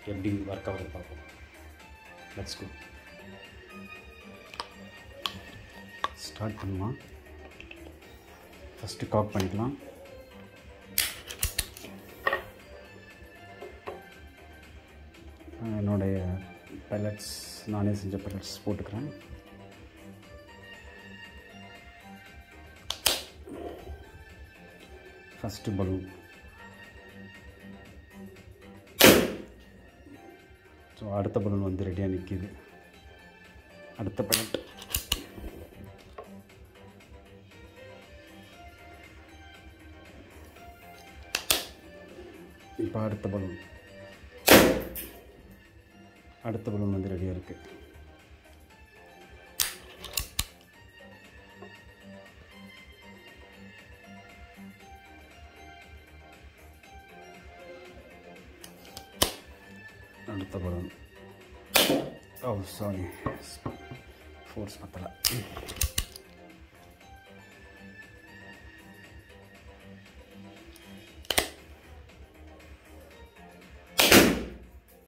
எப்படி ஒர்க் ஆகுது பார்ப்போம் லெட்ஸ் கோ ஸ்டார்ட் பண்ணலாம் ஃபஸ்ட்டு காக் பண்ணிக்கலாம் என்னுடைய பைலட்ஸ் நானே செஞ்ச பைலட்ஸ் போட்டுக்கிறேன் ஃபஸ்ட்டு பலூன் ஸோ அடுத்த பலூன் வந்து ரெடியாக நிற்கிது அடுத்த பைலட் இப்போ அடுத்த பலூன் அடுத்த பலூன் வந்து ரெடியாக இருக்குது அடுத்த பலூன் ஓ சாரி ஃபோர்ஸ் பத்தலை